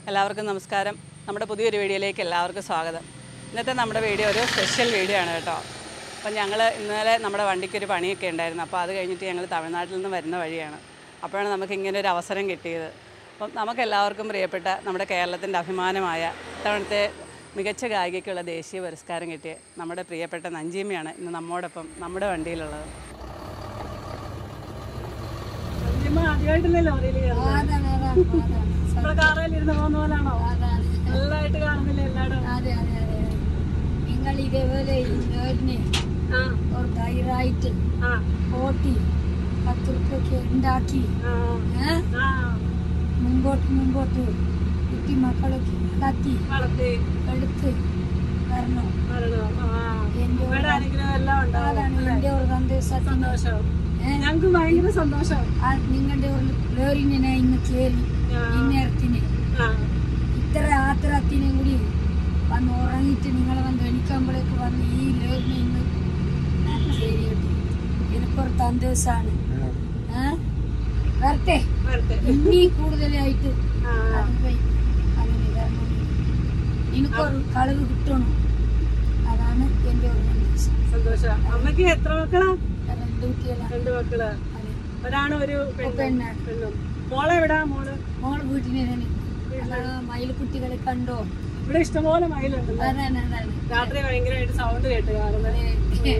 എല്ലാവർക്കും നമസ്കാരം നമ്മുടെ പുതിയൊരു വീഡിയോയിലേക്ക് എല്ലാവർക്കും സ്വാഗതം ഇന്നത്തെ നമ്മുടെ വീഡിയോ ഒരു സ്പെഷ്യൽ വീഡിയോ ആണ് കേട്ടോ അപ്പം ഞങ്ങൾ ഇന്നലെ നമ്മുടെ വണ്ടിക്ക് ഒരു പണിയൊക്കെ ഉണ്ടായിരുന്നു അപ്പോൾ അത് കഴിഞ്ഞിട്ട് ഞങ്ങൾ തമിഴ്നാട്ടിൽ നിന്ന് വരുന്ന വഴിയാണ് അപ്പോഴാണ് നമുക്ക് ഇങ്ങനെ ഒരു അവസരം കിട്ടിയത് അപ്പം നമുക്കെല്ലാവർക്കും പ്രിയപ്പെട്ട നമ്മുടെ കേരളത്തിൻ്റെ അഭിമാനമായ ഇത്തവണത്തെ മികച്ച ഗായികയ്ക്കുള്ള ദേശീയ പുരസ്കാരം കിട്ടിയ നമ്മുടെ പ്രിയപ്പെട്ട നഞ്ചീമയാണ് ഇന്ന് നമ്മോടൊപ്പം നമ്മുടെ വണ്ടിയിലുള്ളത് ആദ്യമായിട്ടല്ലേ ലോറിയിൽ അതാണ് അതാണ് അതാണ് നമ്മളെ കാറയിലിരുന്ന് പോകുന്ന പോലാണോ അതാണ് നല്ലതായിട്ട് കാണുന്നില്ല എല്ലായിടും അതെ അതെ അതെ നിങ്ങൾ ഇതേപോലെ ലോറിനെ ആ ഒരു ധൈര്യമായിട്ട് ആ ഓട്ടി പത്ത് റുപ്യൊക്കെ ഉണ്ടാക്കി ആ ഏ? ആ മുമ്പോട്ട് മുമ്പോട്ട് കുട്ടി മക്കളൊക്കെ വളർത്തി വളർത്തി എടുത്ത് വരണം വരണോ ആ എന്റെ ഇവിടെ അനുഗ്രഹം എല്ലാം ഉണ്ടാവും അതാണ് എന്റെ ഒരു സന്ദേശത്തിന് സന്തോഷം ഏ? ഞങ്ങൾക്ക് ഭയങ്കര സന്തോഷം ആ നിങ്ങളുടെ ഒരു ലോറിനെ ഞാൻ ഇന്ന് കയറി ആ. ഈ നേരത്തിന് ആ ഇത്ര ആത്രത്തിനെ കൂടി വന്ന് ഉറങ്ങിയിട്ട് നിങ്ങൾ വന്ന് എണിക്കുമ്പോഴേക്ക് വന്ന് ഈ ലോറിനെ ഇന്ന് ഞാൻ കയറി കിട്ടി എനിക്കൊരു സന്തോഷമാണ് ഏ? വരട്ടെ വരട്ടെ ഇനി കൂടുതലായിട്ട് ആ അത് പോയി അങ്ങനെ വരണം എനിക്കൊരു കളവ് കിട്ടണം അതാണ് എൻ്റെ ഒരു സന്തോഷം സന്തോഷം അമ്മക്ക് എത്ര മക്കളാ രണ്ട് കുട്ടികളാണ് രണ്ട് മക്കള് അതെ ഒരാണ് ഒരു പെണ്ണും പെണ്ണാണ് പെണ്ണും മോളെ എവിടാ മോള് മോൾ വീട്ടിനെ തന്നെ മയിൽക്കുട്ടികളെ കണ്ടോ ഇവിടെ ഇഷ്ടംപോലെ മയിലുണ്ടല്ലോ അതാണ് അതാണ് രാത്രി ഭയങ്കരമായിട്ട് സൗണ്ട് കേട്ട് കാണുന്നത് അതെ.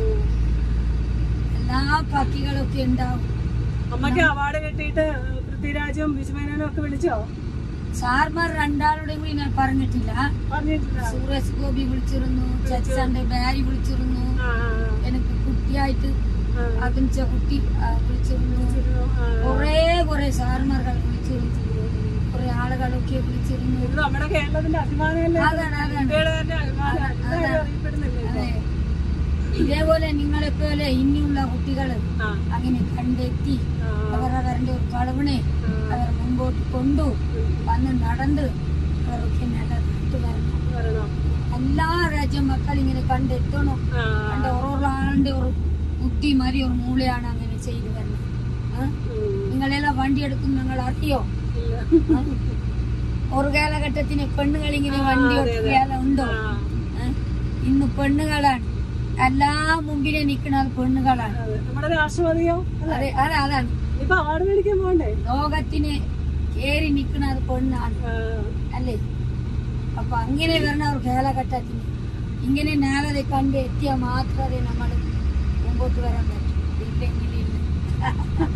എല്ലാ പക്ഷികളൊക്കെ ഉണ്ടാവും അമ്മക്ക് അവാർഡ് കിട്ടിയിട്ട് പൃഥ്വിരാജും ബിജുമേനോനും ഒക്കെ വിളിച്ചോ സാർമാർ രണ്ടാളുടെയും കൂടി ഞാൻ പറഞ്ഞിട്ടില്ല പറഞ്ഞിട്ടില്ല സുരേഷ് ഗോപി വിളിച്ചിരുന്നു ചച്ചാന്റെ ബാരി വിളിച്ചിരുന്നു ആ, ആ, എനിക്ക് കുട്ടിയായിട്ട് ആ. അകമിച്ച കുട്ടി ആ, വിളിച്ചിരുന്നു ആ. കൊറേ കൊറേ സാർമാർകൾ വിളിച്ചിരുന്നു കൊറേ ആളുകളൊക്കെ വിളിച്ചിരുന്നു ഇത് നമ്മുടെ കേരളത്തിന്റെ അഭിമാനമല്ലേ അതാണ് അതാണ് ഇന്ത്യയുടെ തന്നെ അഭിമാനം എല്ലാവരും അറിയപ്പെടുന്നില്ലേ ഇപ്പൊ? അതെ ഇതേപോലെ നിങ്ങളെ പോലെ ഇനിയുള്ള കുട്ടികൾ ആ, അങ്ങനെ കണ്ടെത്തി ആ, അവർ അവരുടെ ഒരു കളവിനെ ആ. അവർ മുമ്പോട്ട് കൊണ്ടു വന്ന് നടന്ന് അവർക്ക് നിലനിട്ട് വരണം വരണോ എല്ലാ രാജ്യം മക്കൾ ഇങ്ങനെ കണ്ടെത്തണം ആ, കണ്ട ഓരോ ആളിന്റെ ഒരു ബുദ്ധി മാറി ഒരു മൂളയാണ് അങ്ങനെ ചെയ്തു വരുന്നത് ആ? ഉം, നിങ്ങളെല്ലാം വണ്ടി എടുക്കും നിങ്ങൾ അറിയോ ഇല്ല. ആ? ഒരു കാലഘട്ടത്തിന് പെണ്ണുങ്ങൾ ഇങ്ങനെ വണ്ടി അതെ, അതെ. ഓടിക്കാതെ ഉണ്ടോ ആ, ആ? ഇന്ന് പെണ്ണുങ്ങളാണ് എല്ലാ മുമ്പിലെ നിൽക്കുന്നത് പെണ്ണുങ്ങളാണ് അതെ. നമ്മുടെ രാഷ്ട്രപതിയോ അല്ലേ അതെ അതെ അതാണ് ഇപ്പൊ അവാർഡ് മേടിക്കാൻ പോകണ്ടേ ലോകത്തിന് കേറി നിൽക്കുന്നത് പെണ്ണാണ് ആ, അല്ലേ അപ്പൊ അങ്ങനെ വരുന്ന ഒരു കാലഘട്ടത്തിന് ഇങ്ങനെ നാളെ കണ്ട് എത്തിയാൽ മാത്രമേ നമ്മൾ മുമ്പോട്ട് വരാൻ പറ്റൂ ഇല്ലെങ്കിൽ ഇല്ല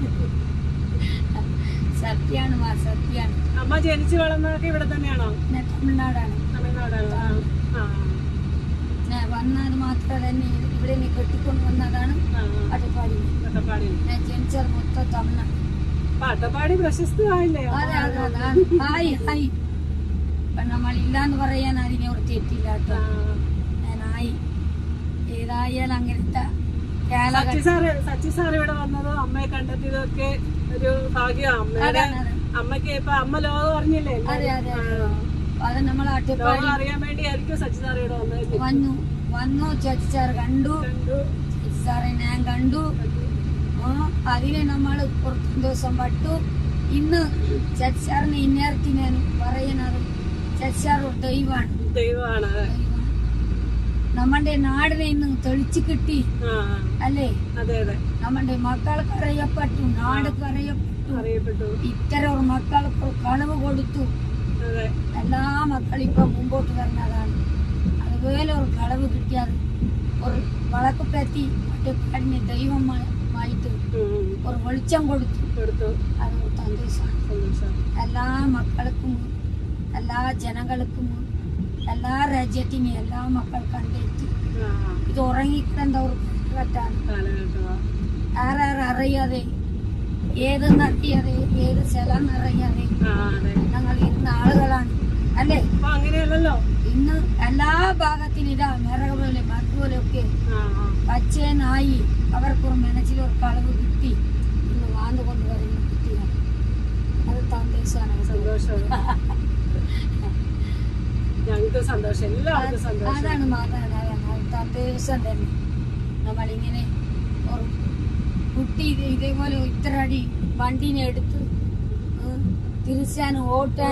സത്യാണ് മാ സത്യാണ് അമ്മ ജനിച്ചു വളർന്നതൊക്കെ ഇവിടെ തന്നെയാണോ ഞാൻ തമിഴ്നാടാണ് തമിഴ്നാടാണ് ആ, ആ, ഞാൻ വന്നത് മാത്രം തന്നെ ഇവിടെ നിന്ന് കെട്ടിക്കൊണ്ട് വന്നതാണ് ആ, അട്ടപ്പാടി അട്ടപ്പാടി ഞാൻ ജനിച്ചത് മൊത്തം തമിഴ്നാട് അപ്പൊ അട്ടപ്പാടി പ്രശസ്തമായില്ലേ അതെ അതെ അതാണ് ഹായ് ഹായ് ഇപ്പൊ നമ്മൾ ഇല്ലാന്ന് പറയാൻ അതിനെ ഒരു തെറ്റില്ല കേട്ടോ ആ. ഞാനായി ഏതായാലും അങ്ങനത്തെ കാലഘട്ടം സച്ചി സാറ് സച്ചി സാർ ഇവിടെ വന്നതോ അമ്മയെ കണ്ടെത്തിയതൊക്കെ ഒരു ഭാഗ്യമാണ് അമ്മയുടെ അതാണ് അതെ. അമ്മക്ക് ഇപ്പൊ അമ്മ ലോകം അറിഞ്ഞില്ലേ അതെ അതെ അതെ അത് നമ്മൾ ലോകം അട്ടപ്പാടി അറിയാൻ വേണ്ടിയായിരിക്കും സച്ചി സാർ ഇവിടെ വന്നത് വന്നു വന്നു ചച്ചാർ കണ്ടു കണ്ടു സാറെ ഞാൻ കണ്ടു ആ, അതിനെ നമ്മൾ കുറച്ച് ദിവസം പട്ടു ഇന്ന് ചച്ചാറിന് ഇന്നേരത്തി ഞാൻ പറയുന്നത് ചച്ചാർ ഒരു ദൈവമാണ് ദൈവമാണ് അതെ. ദൈവം. നമ്മുടെ നാടിനെ ഇന്ന് തെളിച്ചു കിട്ടി ആ അല്ലേ അതെ അതെ നമ്മുടെ മക്കൾക്ക് അറിയപ്പെട്ടു നാട് അറിയപ്പെട്ടു അറിയപ്പെട്ടു ഇത്തരം ഒരു മക്കൾക്ക് ഒരു കളവ് കൊടുത്തു അതെ എല്ലാ മക്കളും ഇപ്പൊ മുമ്പോട്ട് വരുന്നതാണ് അതുപോലെ ഒരു കളവ് കിട്ടിയത് ഒരു വളക്ക് പറ്റി ഒറ്റപ്പാടിന് ദൈവമായിട്ട് ഉം. ഒരു വെളിച്ചം കൊടുത്തു കൊടുത്തു അത് ഒരു സന്തോഷമാണ് സന്തോഷം എല്ലാ മക്കൾക്കും എല്ലാ ജനങ്ങൾക്കും എല്ലാ രാജ്യത്തിനും എല്ലാ മക്കൾ കണ്ടെത്തി ആ ഇത് ഉറങ്ങിക്കിടന്ന ഒരു കാലഘട്ടമാണ് കാലഘട്ടമാ ആരാരും അറിയാതെ ഏതെന്നറിയാതെ ഏത് സ്ഥലം അറിയാതെ ആ അതെ ഞങ്ങൾ ഇരുന്ന ആളുകളാണ് അല്ലേ അപ്പൊ അങ്ങനെയല്ലല്ലോ ഇന്ന് എല്ലാ ഭാഗത്തിനും ഇതാ മിറക പോലെ മറു പോലെ ഒക്കെ ആ ആ. പച്ചേ നായി അവർക്കൊരു മനസ്സിലൊരു കളവ് കിട്ടി ഇന്ന് വാന്നു കൊണ്ട് വരുന്ന കുട്ടികൾ അത് സന്തോഷമാണ് സന്തോഷം ഞങ്ങൾക്ക് സന്തോഷം എല്ലാവർക്കും സന്തോഷം അതാണ് മാതാണ് അതാണ് അത് സന്തോഷം തന്നെ നമ്മളിങ്ങനെ ഒരു കുട്ടി ഇത് ഇതേപോലെ ഇത്ര അടി വണ്ടീനെ എടുത്ത് ഉം, തിരിച്ചാനും ഓട്ടാനും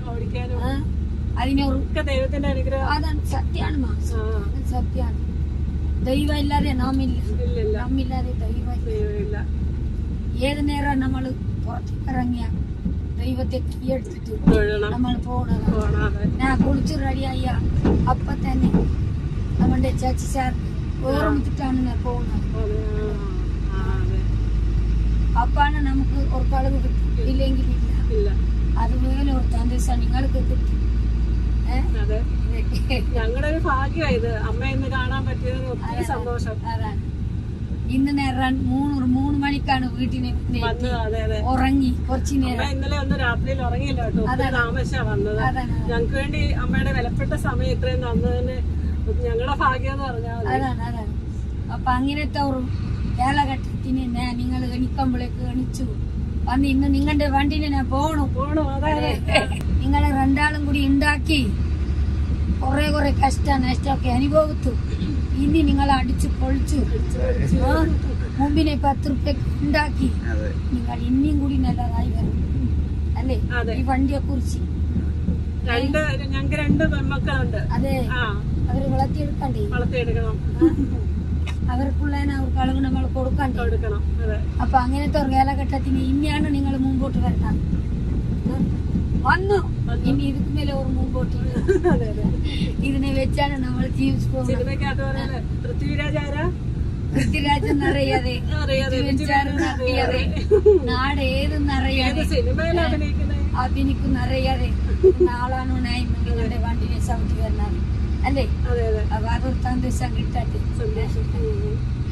ഓടിക്കാനും ആ? അതിനൊരു ഒക്കെ ദൈവത്തിന്റെ അനുഗ്രഹം അതാണ് സത്യാണ് മാ ആ, സത്യാണ് ദൈവം ഇല്ലാതെ നാമില്ല ഇല്ലില്ല നമ്മില്ലാതെ ദൈവം ദൈവമില്ല ഏത് നേരം നമ്മൾ പുറത്തേക്ക് ഇറങ്ങിയ ദൈവത്തെ കീഴെടുത്തിട്ട് തൊഴണം നമ്മൾ പോണതാണ് പോണാതെ ഞാൻ കുളിച്ച് റെഡിയായ അപ്പൊ തന്നെ നമ്മുടെ ചാച്ചി സാർ ഓർമ്മിച്ചിട്ടാണ് ഞാൻ പോകുന്നത് അതെ, ആ, ആ, അതെ. അപ്പാണ് നമുക്ക് ഒരു കളവ് കിട്ടും ഇല്ലെങ്കിൽ ഇല്ല ഇല്ല അതുപോലെ ഒരു സന്ദേശം നിങ്ങൾക്ക് കിട്ടും ഏ? അതെ ഞങ്ങളുടെ ഒരു ഭാഗ്യം ഇത് അമ്മ ഇന്ന് കാണാൻ പറ്റിയതിന് ഒത്തിരി സന്തോഷം അതാണ് ഇന്ന് നേരം മൂന്ന് മൂന്ന് മണിക്കാണ് വീട്ടിന് വന്നത് അതെ അതെ ഉറങ്ങി കുറച്ചു അമ്മ നേരം ഇന്നലെ ഒന്ന് രാത്രിയിൽ ഉറങ്ങിയില്ല കേട്ടോ ഒത്തിരി താമസിച്ചാ വന്നത് അതാണ് ഞങ്ങൾക്ക് വേണ്ടി അമ്മയുടെ വിലപ്പെട്ട സമയം ഇത്രയും തന്നതിന് ഞങ്ങളുടെ ഭാഗ്യം എന്ന് പറഞ്ഞാൽ മതി. അതാണ് അതാണ് അപ്പൊ അങ്ങനത്തെ ഒരു കാലഘട്ടത്തിന് ഞാൻ നിങ്ങൾ എണിക്കുമ്പോഴേക്ക് എണിച്ചു വന്ന് ഇന്ന് നിങ്ങളുടെ വണ്ടിയിൽ ഞാൻ പോകണം പോണു അതെ അതെ നിങ്ങളെ രണ്ടാളും കൂടി ഉണ്ടാക്കി കുറെ കുറെ കഷ്ട നഷ്ടമൊക്കെ അനുഭവത്തു ഇനി നിങ്ങൾ അടിച്ചു പൊളിച്ചു ആ, മുമ്പിനെ പത്ത് റുപ്യക്ക് ഉണ്ടാക്കി നിങ്ങൾ ഇനിയും കൂടി നല്ലതായി വരും അല്ലേ അതെ. ഈ വണ്ടിയെ കുറിച്ച് രണ്ട് ഞങ്ങൾക്ക് രണ്ട് പെൺമക്കളുണ്ട് അതെ ആ അവര് വളർത്തിയെടുക്കണ്ടേ വളർത്തിയെടുക്കണം അവർക്കുള്ളതിന് അവർക്ക് അളവ് നമ്മൾ കൊടുക്കണ്ടേ കൊടുക്കണം അതെ അപ്പൊ അങ്ങനത്തെ ഒരു കാലഘട്ടത്തിന് ഇനിയാണ് നിങ്ങൾ മുമ്പോട്ട് വരുന്നത് ഉം. വന്നു ഇനി ഇതിക്ക് മേലെ ഒരു മുമ്പോട്ട് അതെ അതെ ഇതിനെ വെച്ചാണ് നമ്മൾ ജീവിച്ചു പോകുന്നത് സിനിമയ്ക്കകത്ത് പറയുന്നത് പൃഥ്വിരാജ് ആരാ പൃഥ്വിരാജ് എന്നറിയാതെ അറിയാതെ വെച്ചാറ് അറിയാതെ നാട് ഏതെന്നറിയാതെ ഏത് സിനിമയിൽ അഭിനയിക്കുന്നത് അഭിനിക്കുന്ന അറിയാതെ നാളാണ് നയം നിങ്ങളുടെ വണ്ടിനെ സൗണ്ടി വരുന്നത് അല്ലേ അതെ അതെ അപ്പൊ അതൊരു സന്ദേശം കിട്ടട്ടെ സന്തോഷം ഉം.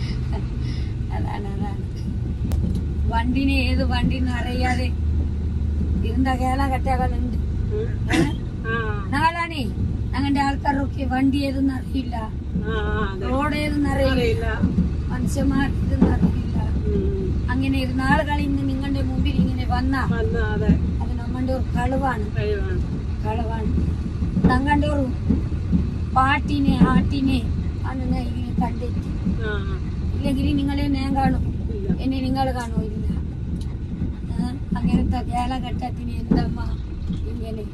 അതാണ് അതാണ് വണ്ടിനെ ഏത് വണ്ടിന്ന് അറിയാതെ ഇരുന്ന കാലഘട്ടങ്ങളുണ്ട് ഉം. ആ നാളാണേ ഞങ്ങളുടെ ആൾക്കാരൊക്കെ വണ്ടി ഏതെന്ന് അറിയില്ല ആ അതെ റോഡ് ഏതെന്ന് അറിയില്ല അറിയില്ല മനുഷ്യന്മാർ ഇതെന്ന് അറിയില്ല ഉം. അങ്ങനെ ഒരു നാളുകൾ ഇന്ന് നിങ്ങളുടെ മുമ്പിൽ ഇങ്ങനെ വന്ന വന്ന അതെ അത് നമ്മളുടെ ഒരു കളവാണ് കഴിവാണ് കളവാണ് ഞങ്ങളുടെ ഒരു പാട്ടിനെ ആട്ടിനെ ആണ് ഞാൻ ഇങ്ങനെ കണ്ടെത്തി ആ ഇല്ലെങ്കിൽ നിങ്ങളെ ഞാൻ കാണും ഇല്ല എന്നെ നിങ്ങൾ കാണുമോ ഇല്ല ആ, അങ്ങനത്തെ കാലഘട്ടത്തിന് എന്തമ്മ ഇങ്ങനെ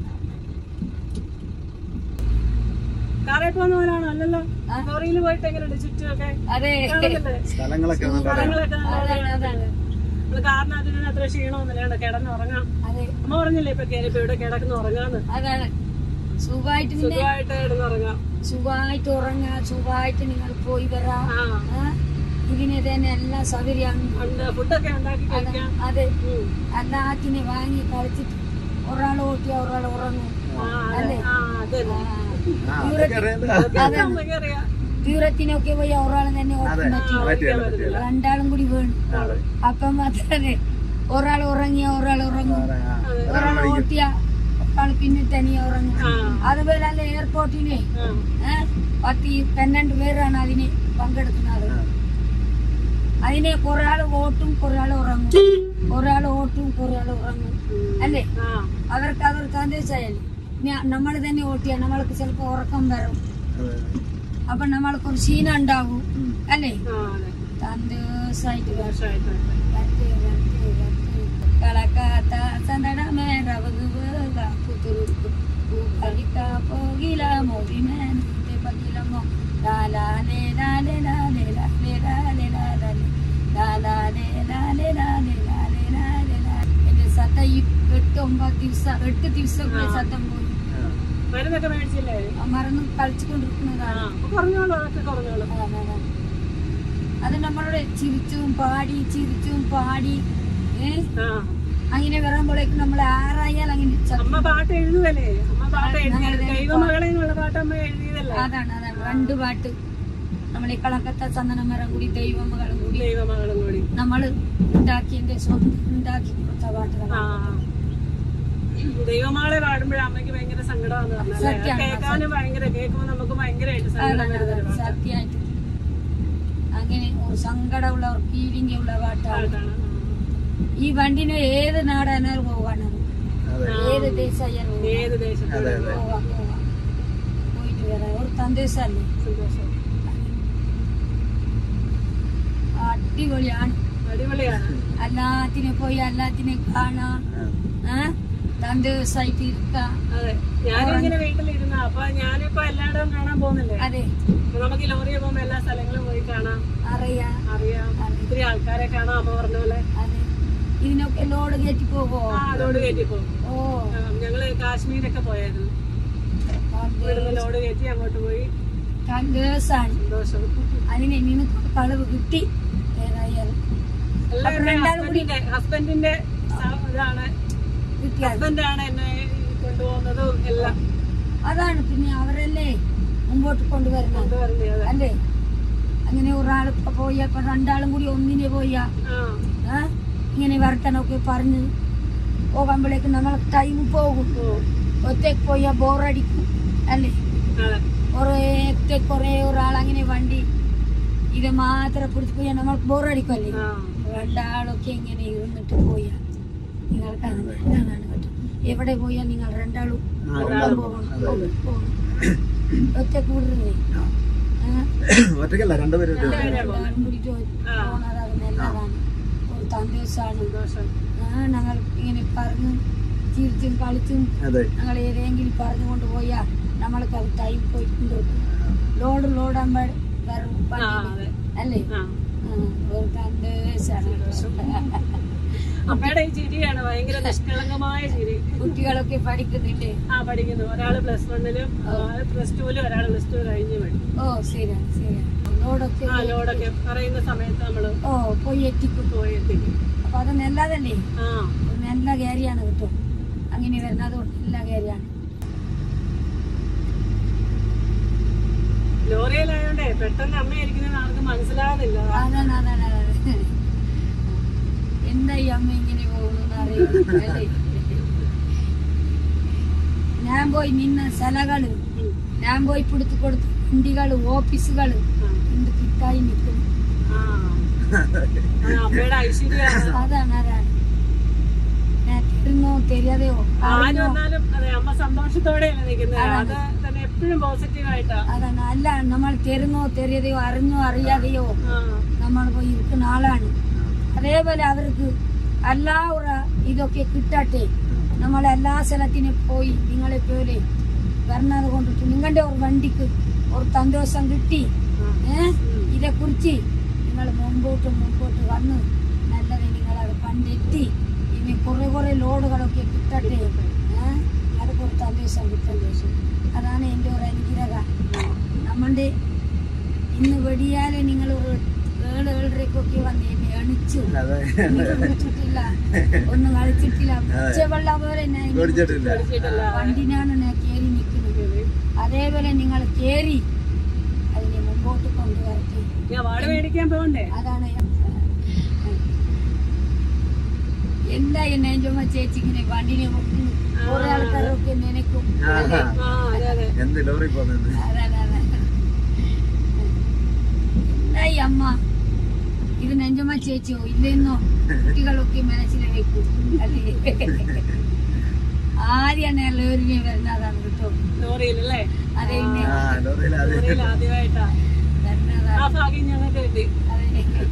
കാറിൽ പോകുന്ന പോലാണോ അല്ലല്ലോ ആ. ലോറിയിൽ പോയിട്ട് എങ്ങനെയുണ്ട് ചുറ്റുമൊക്കെ അതെ കാണുന്നില്ലേ? സ്ഥലങ്ങളൊക്കെ നല്ല സ്ഥലങ്ങളൊക്കെ നല്ല അതാണ് അതാണ് നമ്മള് കാറിനകത്തിന് അത്ര ക്ഷീണമൊന്നുമില്ല കിടന്നുറങ്ങാം അതെ അമ്മ പറഞ്ഞില്ലേ ഇപ്പൊ കയറി ഇപ്പൊ ഇവിടെ കിടന്ന് ഉറങ്ങാന്ന് അതാണ് സുഖമായിട്ട് പിന്നെ സുഖമായിട്ട് കിടന്നുറങ്ങാം സുഖമായിട്ട് ഉറങ്ങാ സുഖമായിട്ട് നിങ്ങൾ പോയി വരാം ആ ആ, ഇതിന് തന്നെ എല്ലാ സൗകര്യമാണ് ഉണ്ട് ഫുഡൊക്കെ ഉണ്ടാക്കി കഴിക്കാം അതെ ഉം. എല്ലാത്തിനെ വാങ്ങി കളിച്ചിട്ട് ഒരാൾ ഓട്ടിയ ഒരാൾ ഉറങ്ങും ആ അതെ ആ അതന്നെ ആ, ആ, അതൊക്കെ അറിയാലോ. അതൊക്കെ അമ്മയ്ക്ക് അറിയാം ദൂരത്തിനൊക്കെ പോയി ഒരാൾ തന്നെ അതെ ഓട്ടാൻ പറ്റും പറ്റിയല്ല പറ്റിയല്ല രണ്ടാളും കൂടി വേണം അതെ അപ്പം മാത്രമേ ഒരാൾ ഉറങ്ങിയ ഒരാൾ ഉറങ്ങും ആ, ഒരാൾ ഓട്ടിയ ഒരാൾ പിന്നെ തനിയെ ഉറങ്ങും ആ അതുപോലെ അല്ല എയർപോർട്ടിനെ ആ ഏഹ് പത്ത് പന്ത്രണ്ട് പേരാണ് അതിന് പങ്കെടുക്കുന്നത് ആ. അതിനെ ഒരാൾ ഓട്ടും ഒരാൾ ഉറങ്ങും ഒരാൾ ഓട്ടും ഒരാൾ ഉറങ്ങും അല്ലേ ആ അവർക്ക് അതൊരു സന്ദേശമായാലും നമ്മൾ തന്നെ ഓട്ടിയാ നമ്മൾക്ക് ചിലപ്പോ ഉറക്കം വരും അതെ. അപ്പൊ നമ്മൾക്ക് ഒരു ക്ഷീണം ഉണ്ടാവും ഉം. അല്ലേ ആ അതെ സന്തോഷമായിട്ട് വരും വർഷമായിട്ട് വരട്ടെ, വരട്ടെ, വരട്ടെ. കളക്കാത്ത സന്തടമേറവുക പുതുരുക്ക് പൂക്കളിക്ക പോകില മോദിമേനത്തെ പകിലമോ ലാലാലേ ലാലേ ലാലേ ലാലേ ലാലേ ലാലേ ലാലാലേ ലാലേ ലാലേ ലാലേ ലാലേ ലാലേ എന്റെ സത്ത ഈ എട്ട് ഒമ്പത് ദിവസം എട്ട് ദിവസമൊക്കെ സത്തം പോയി ആ. മരുന്നൊക്കെ മേടിച്ചില്ലേ ആ മറന്ന് കളിച്ചുകൊണ്ടിരിക്കുന്നതാണ് ആ അപ്പൊ കുറഞ്ഞോളൂ അതൊക്കെ കുറഞ്ഞോളൂ അതാണ്, അതാണ്. അത് നമ്മളോട് ചിരിച്ചും പാടി ചിരിച്ചും പാടി ഏ ആ അങ്ങനെ വരുമ്പോഴേക്കും നമ്മൾ ആറായാൽ അങ്ങനെ ച- അമ്മ പാട്ട് എഴുതുവല്ലേ അമ്മ പാട്ട് എഴുതി ഞങ്ങളുടെ ദൈവമകളെ എന്നുള്ള പാട്ട് അമ്മ എഴുതിയതല്ലേ അതാണ് അതാണ് രണ്ട് പാട്ട് നമ്മൾ ഈ കളക്കത്ത ചന്ദനമരം കൂടി ദൈവമകളും കൂടി ദൈവമകളും കൂടി നമ്മൾ ഉണ്ടാക്കിയതിന്റെ സ്വന്തം ഉണ്ടാക്കി കൊടുത്ത പാട്ടുകളാണ് ആ ദൈവമകളെ പാടുമ്പോഴേ അമ്മയ്ക്ക് ഭയങ്കര സങ്കടമാന്ന് പറഞ്ഞല്ലേ സത്യാണ്. കേൾക്കാനും ഭയങ്കര കേൾക്കുമ്പോ നമുക്ക് ഭയങ്കരമായിട്ട് സങ്കടം അതാണ്, വരുന്ന ഒരു അതാണ്, പാട്ടാ. സത്യമായിട്ട് അങ്ങനെ ഒരു സങ്കടമുള്ള ഒരു ഫീലിംഗ് ഉള്ള പാട്ടാണ് പാട്ടാണ് ഈ വണ്ടിനെ ഏത് നാടാനാലും പോകാനാണ് അതെ ഏത് ദേശമായാലും പോകാം. ഏത് ദേശത്തും അതെ അതെ പോവാം പോവാം പോയിട്ട് വരാം ഒരു സന്ദേശമല്ലേ സന്തോഷം അടിപൊളിയാണ് അടിപൊളിയാണ് എല്ലാത്തിനെ പോയി എല്ലാത്തിനെ കാണാം ആ. ഏ? രണ്ട് ദിവസമായിട്ട് ഇരിക്കാം അതെ ഞാനും ഇങ്ങനെ വീട്ടിലിരുന്ന അപ്പൊ ഞാനിപ്പോ എല്ലായിടവും കാണാൻ പോകുന്നില്ലേ അതെ അപ്പൊ നമുക്ക് ലോറിയിൽ പോകുമ്പോ എല്ലാ സ്ഥലങ്ങളും പോയി കാണാം അറിയാം അറിയാം ഒത്തിരി ആൾക്കാരെ കാണാം അമ്മ പറഞ്ഞ പോലെ അതെ ഇതിനൊക്കെ ലോഡ് കയറ്റി പോകോ ആ ലോഡ് കയറ്റി പോകും ഓ ആ, ഞങ്ങള് കാശ്മീരൊക്കെ പോയായിരുന്നു ഇവിടുന്ന് ലോഡ് കയറ്റി അങ്ങോട്ട് പോയി രണ്ട് ദിവസമാണ് സന്തോഷം അതിന് നിനക്ക് കളവ് കിട്ടി ഏതായാലും എല്ലാം എന്റെ ഹസ്ബൻഡിന്റെ ഹസ്ബൻഡിന്റെ സ- ഇതാണ് കിട്ടിയത് ഹസ്ബൻഡാണ് എന്നെ കൊണ്ടുപോകുന്നതും എല്ലാം അതാണ് പിന്നെ അവരല്ലേ മുമ്പോട്ട് കൊണ്ടുവരുന്നത് കൊണ്ടുവരുന്നത് അതെ അല്ലേ അങ്ങനെ ഒരാളിപ്പോ പോയ ഇപ്പൊ രണ്ടാളും കൂടി ഒന്നിനെ പോയാ ആ ആ? ഇങ്ങനെ വർത്തനൊക്കെ പറഞ്ഞ് പോകുമ്പോഴേക്ക് നമ്മൾ ടൈം പോകും ഓ ഒറ്റയ്ക്ക് പോയാൽ ബോറടിക്കും അല്ലേ അതെ കുറേ കുറേ ഒരാൾ അങ്ങനെ വണ്ടി ഇത് മാത്രം പിടിച്ച് പോയാൽ നമ്മൾക്ക് ബോറടിക്കുമല്ലേ ആ രണ്ടാളൊക്കെ ഇങ്ങനെ ഇരുന്നിട്ട് പോയാ നിങ്ങൾക്ക് അത് നല്ലതാണ് കേട്ടോ എവിടെ പോയാൽ നിങ്ങൾ രണ്ടാളും ഒപ്പം പോകണം പോകണം. ഒറ്റക്ക് വിടുന്നേ ആ? ഒറ്റയ്ക്കല്ല രണ്ടുപേരും ഉണ്ട്. രണ്ടാളും കൂടിയിട്ട് പോണത് അത് നല്ലതാണ് ഒരു സന്തോഷമാണ് സന്തോഷം ആ ഞങ്ങൾ ഇങ്ങനെ പറഞ്ഞ് ചിരിച്ചും കളിച്ചും അതെ ഞങ്ങൾ ഏതെങ്കിലും പറഞ്ഞുകൊണ്ട് പോയാൽ നമ്മൾക്ക് അത് ടൈം പോയിട്ടുണ്ട് ലോഡ് ലോഡാകുമ്പോൾ വരും ആ വണ്ടിയിൽ. അതെ അല്ലേ ആ ആ, ഒരു സന്തോഷമാണ് അമ്മയുടെ ഈ ചിരിയാണ് ഭയങ്കര നിഷ്കളങ്കമായ ചിരി കുട്ടികളൊക്കെ പഠിക്കുന്നില്ലേ ആ പഠിക്കുന്നു ഒരാള് പ്ലസ് വണ്ണിലും പ്ലസ് ടുവിലും ഒരാള് പ്ലസ് ടു കഴിഞ്ഞ് പഠിക്കും ഓ ശരിയാണ് ശരിയാണ് ലോഡൊക്കെ ആ ലോഡൊക്കെ പറയുന്ന സമയത്ത് നമ്മള് ഓ പോയി എത്തിക്കും പോയി എത്തിക്കും അപ്പൊ അത് നല്ലതല്ലേ ആ ഒരു നല്ല കാര്യമാണ് കേട്ടോ അങ്ങനെ വരുന്നത് ഒരു നല്ല കാര്യമാണ് ലോറിയിലായോണ്ടേ പെട്ടെന്ന് അമ്മ ഇരിക്കുന്ന ആൾക്ക് മനസ്സിലാകുന്നില്ല അതാണ് അതാണ് അതാണ് എന്താ ഈ അമ്മ ഇങ്ങനെ പോകുന്നു അറിയാം ഞാൻ പോയി നിന്ന സ്ഥലങ്ങള് ഉം. ഞാൻ പോയി പിടിച്ചു കൊടുത്ത വണ്ടികള് ഓഫീസുകള് ആ. എന്ത് കിട്ടായി നിൽക്കും ആ ആ, അമ്മയുടെ ഐശ്വര്യാണ് അതാണ് അതാണ് ഞാൻ തരുന്നോ തരാതെയോ ആര് വന്നാലും അതെ അമ്മ സന്തോഷത്തോടെയാണ് നിൽക്കുന്നത് അത് തന്നെ എപ്പോഴും പോസിറ്റീവായിട്ടാ അതാണ് അല്ല നമ്മൾ തരുന്നോ തരാതെയോ അറിഞ്ഞോ അറിയാതെയോ ആ നമ്മൾ പോയി ഇരിക്കുന്ന ആളാണ് അതേപോലെ അവർക്ക് എല്ലാ ഒരു ഇതൊക്കെ കിട്ടട്ടെ നമ്മൾ എല്ലാ സ്ഥലത്തിനും പോയി നിങ്ങളെ പോലെ വരണത് കൊണ്ടിട്ട് നിങ്ങളുടെ ഒരു വണ്ടിക്ക് ഒരു സന്തോഷം കിട്ടി ഏ ഇതെ കുറിച്ച് നിങ്ങൾ മുമ്പോട്ട് മുമ്പോട്ട് വന്ന് നല്ലത് നിങ്ങൾ അത് കണ്ടെത്തി ഇനി കുറെ കുറെ ലോഡുകളൊക്കെ കിട്ടട്ടെ ഏ അതൊക്കെ ഒരു സന്തോഷം കിട്ടണ്ടേ അതാണ് എൻ്റെ ഒരു അനുഗ്രഹം നമ്മളുടെ ഇന്ന് വെടിയാലെ നിങ്ങൾ ഒരു ഏഴ് ഏഴരക്കൊക്കെ വന്ന് എന്നെ എണിച്ചു അതെ എനിക്ക് വിളിച്ചിട്ടില്ല ഒന്നും കളിച്ചിട്ടില്ല ഉച്ചവെള്ള പോലെ ഞാൻ ഇനി ഓടിച്ചിട്ടില്ല പഠിച്ചിട്ടില്ല വണ്ടിനാണ് ഞാൻ കേറി നിൽക്കുന്നത് അതേപോലെ നിങ്ങൾ കേറി അതിനെ മുമ്പോട്ട് കൊണ്ടുവരട്ടെ ഞാൻ വാട് മേടിക്കാൻ പോകണ്ടേ അതാണ് ഞാൻ- എന്താ എന്നെ ചുമ ചേച്ചി ഇങ്ങനെ വണ്ടിനെ നോക്കുന്നു കുറെ ആൾക്കാരൊക്കെ നിനക്കും അല്ലേ? ആ അതെ അതെ എന്ത് ലോറി പോകുന്നത് അതാണ്, അതാണ്. എന്തായി അമ്മ ഇത് നെഞ്ചമ്മ ചേച്ചിയോ ഇല്ലെന്നോ കുട്ടികളൊക്കെ മനസ്സിൽ വെക്കും അല്ലേ ആദ്യമാണ് എല്ലാവരും വരുന്നതാണ് കേട്ടോ ലോറിയിലല്ലേ അതെ പിന്നെ ആ ലോറിയിൽ അതെ ലോറിയിൽ ആദ്യമായിട്ടാ വരുന്നതാണ് ആ ഭാഗ്യം ഞങ്ങൾക്ക് കിട്ടി അതെ.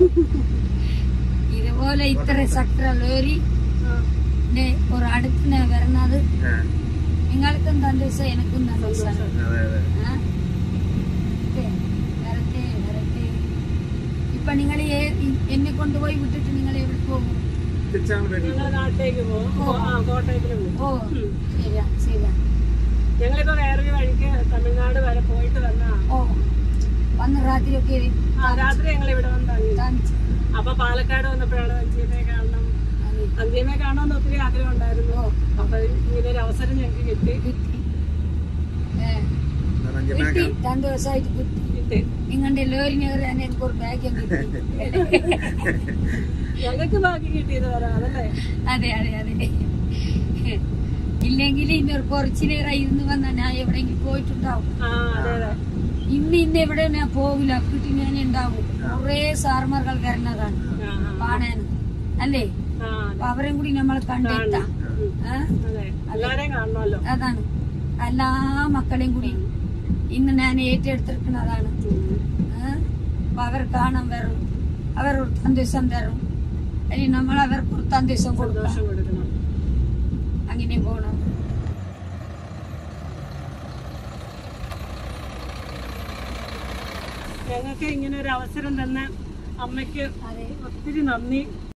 ഇതുപോലെ ഇത്ര സക്ര ലോറി ആ, ഒരു അടുത്തിന് വരുന്നത് ആ, നിങ്ങൾക്കും സന്തോഷം എനിക്കും സന്തോഷമാണ് അതെ അതെ ആ? ഓക്കേ. വരട്ടെ വരട്ടെ ഇപ്പൊ നിങ്ങൾ എന്നെ കൊണ്ടുപോയി വിട്ടിട്ട് നിങ്ങൾ എവിടെ പോകും തിരിച്ചാണ് വീട്ടിൽ ഞങ്ങള് നാട്ടിലേക്ക് പോകും കോ- ആ കോട്ടയത്തിന് പോകും ഓ ശരിയാ ശരിയാ ഞങ്ങളിപ്പോ വേറൊരു വഴിക്ക് തമിഴ്നാട് വരെ പോയിട്ട് വന്നാ ഓ വന്ന് രാത്രിയൊക്കെ ആ രാത്രി ഞങ്ങൾ ഇവിടെ വന്ന് തങ്ങി താമസിച്ചു അപ്പൊ പാലക്കാട് വന്നപ്പോഴാണ് അഞ്ചിയമ്മയെ കാണണം അതെ. അഞ്ചിയമ്മയെ കാണണമെന്ന് ഒത്തിരി ആഗ്രഹം ഉണ്ടായിരുന്നു ഓ അപ്പൊ ഇങ്ങനെ ഒരു അവസരം ഞങ്ങൾക്ക് കിട്ടി കിട്ടി ഏ, നിറഞ്ഞ കിട്ടി രണ്ട് ദിവസമായിട്ട് കിട്ടി കിട്ടി നിങ്ങളുടെ ലോറിന് കയറാൻ എനിക്ക് ഒരു ബാഗ് കിട്ടി ഞങ്ങൾക്ക് ബാക്കി കിട്ടിയത് വരാം അതല്ലേ അതെ അതെ അതെ ഇല്ലെങ്കിൽ ഇന്നൊരു കുറച്ചു നേരം ഇരുന്ന് വന്നാൽ ഞാൻ എവിടെയെങ്കിലും പോയിട്ടുണ്ടാവും ആ അതെ അതെ ഇന്ന് ഇന്ന് എവിടെ ഞാൻ പോകില്ല വീട്ടിൽ ഞാൻ ഉണ്ടാവും കുറേ സാർമാർകൾ വരുന്നതാണ് ആ, ആ, കാണാൻ അല്ലേ ആ അപ്പൊ അവരെയും കൂടി നമ്മൾ കണ്ടെത്താം ഉം, ആ? അതെ എല്ലാരെയും കാണണമല്ലോ അതാണ് എല്ലാ മക്കളെയും കൂടി ഇന്ന് ഞാൻ ഏറ്റെടുത്തിരിക്കുന്നതാണ് ഉം. ആ? അപ്പൊ അവർ കാണാൻ വരും അവർ ഒരു സന്ദേശം തരും ഇനി നമ്മൾ അവർക്ക് ഒരു സന്ദേശം കൊടുക്കാം സന്തോഷം കൊടുക്കണം അങ്ങനെ പോണം ഞങ്ങൾക്ക് ഇങ്ങനെ ഒരു അവസരം തന്ന അമ്മയ്ക്ക് അതെ ഒത്തിരി നന്ദി